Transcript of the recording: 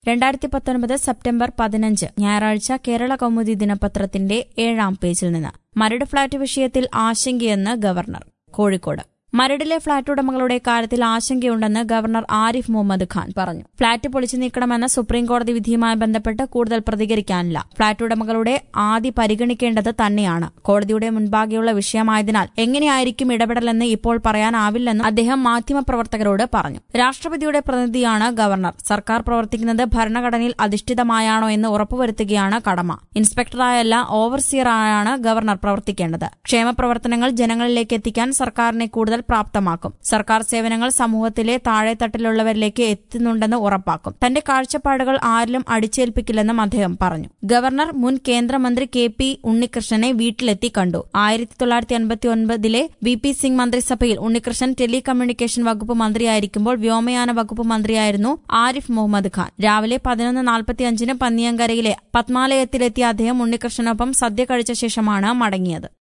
രണ്ടായിരത്തി പത്തൊൻപത് സെപ്റ്റംബർ പതിനഞ്ച് ഞായറാഴ്ച കേരള കൗമുദി ദിനപത്രത്തിന്റെ ഏഴാം പേജിൽ നിന്ന് മരട് ഫ്ളാറ്റ് വിഷയത്തിൽ ആശങ്കയെന്ന് ഗവർണർ കോഴിക്കോട് മരടിലെ ഫ്ളാറ്റ് ഉടമകളുടെ കാര്യത്തിൽ ആശങ്കയുണ്ടെന്ന് ഗവർണർ ആരിഫ് മുഹമ്മദ് ഖാൻ പറഞ്ഞു ഫ്ളാറ്റ് പൊളിച്ചു നീക്കണമെന്ന സുപ്രീംകോടതി വിധിയുമായി ബന്ധപ്പെട്ട് കൂടുതൽ പ്രതികരിക്കാനില്ല ഫ്ളാറ്റ് ഉടമകളുടെ ആദ്യ പരിഗണിക്കേണ്ടത് തന്നെയാണ് കോടതിയുടെ മുൻപാകെയുള്ള വിഷയമായതിനാൽ എങ്ങനെയായിരിക്കും ഇടപെടലെന്ന് ഇപ്പോൾ പറയാനാവില്ലെന്നും അദ്ദേഹം മാധ്യമപ്രവർത്തകരോട് പറഞ്ഞു രാഷ്ട്രപതിയുടെ പ്രതിനിധിയാണ് ഗവർണർ സർക്കാർ പ്രവർത്തിക്കുന്നത് ഭരണഘടനയിൽ അധിഷ്ഠിതമായാണോ എന്ന് ഉറപ്പുവരുത്തുകയാണ് കടമ ഇൻസ്പെക്ടറായല്ല ഓവർസിയറായാണ് ഗവർണർ പ്രവർത്തിക്കേണ്ടത് ക്ഷേമപ്രവർത്തനങ്ങൾ ജനങ്ങളിലേക്ക് എത്തിക്കാൻ സർക്കാരിനെ കൂടുതൽ പ്രാപ്തമാക്കും സർക്കാർ സേവനങ്ങൾ സമൂഹത്തിലെ താഴെത്തട്ടിലുള്ളവരിലേക്ക് എത്തുന്നുണ്ടെന്ന് ഉറപ്പാക്കും തന്റെ കാഴ്ചപ്പാടുകൾ ആരിലും അടിച്ചേൽപ്പിക്കില്ലെന്നും അദ്ദേഹം പറഞ്ഞു ഗവർണർ മുൻ കേന്ദ്രമന്ത്രി കെ പി ഉണ്ണികൃഷ്ണനെ വീട്ടിലെത്തി കണ്ടു ആയിരത്തി തൊള്ളായിരത്തി അൻപത്തി ഒൻപതിലെ വി പി സിംഗ് മന്ത്രിസഭയിൽ ഉണ്ണികൃഷ്ണൻ ടെലികമ്മ്യൂണിക്കേഷൻ വകുപ്പ് മന്ത്രിയായിരിക്കുമ്പോൾ വ്യോമയാന വകുപ്പ് മന്ത്രിയായിരുന്നു ആരിഫ് മുഹമ്മദ് ഖാൻ രാവിലെ പതിനൊന്ന് നാൽപ്പത്തിയഞ്ചിന് പന്നിയങ്കരയിലെ പത്മാലയത്തിലെത്തിയ അദ്ദേഹം ഉണ്ണികൃഷ്ണനൊപ്പം സദ്യ കഴിച്ച ശേഷമാണ് മടങ്ങിയത്